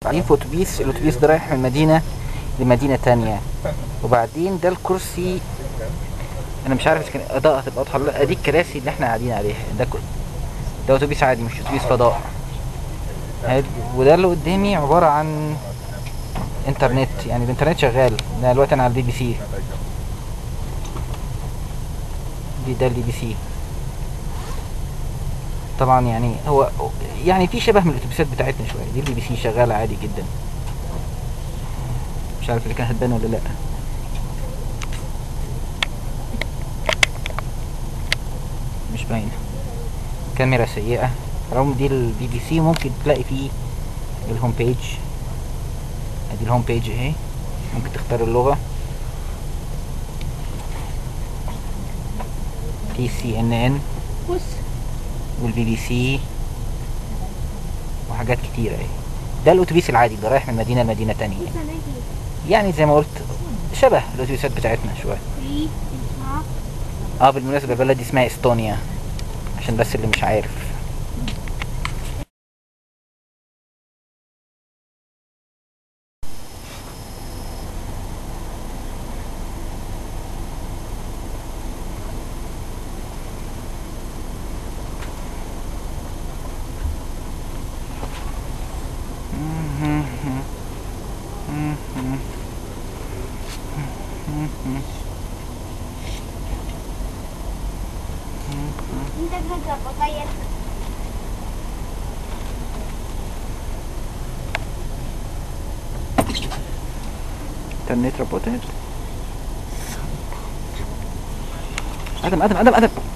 قاعدين في اتوبيس الاتوبيس ده رايح من مدينه لمدينه تانية وبعدين ده الكرسي انا مش عارف اذا كان اضاءه هتبقى واضحه ولا لا دي الكراسي اللي احنا قاعدين عليها ده كل ده اتوبيس عادي مش اتوبيس فضاء هاد- وده اللي قدامي عباره عن انترنت يعني الانترنت شغال انا دلوقتي انا على البي بي سي دي ده البي بي سي طبعا يعني هو يعني في شبه من الاتوبيسات بتاعتنا شويه دي البي بي سي شغاله عادي جدا مش عارف اللي كانت هتبان ولا لا مش باينه كاميرا سيئه رغم دي البي بي سي ممكن تلاقي فيه الهوم بيج ادي الهوم بيج اهي ممكن تختار اللغه في سي ان ان بص والبي بي سي وحاجات كتيرة اهي ده الاتوبيس العادي اللي رايح من مدينة لمدينة تانية بص انا دي يعني زي ما قلت شبه الاتوبيسات بتاعتنا شوية في اسمها اه بالمناسبة البلد دي اسمها استونيا عشان بس اللي مش عارف Hindi ka pa kaya انترنت روبوتات ادم ادم ادم ادم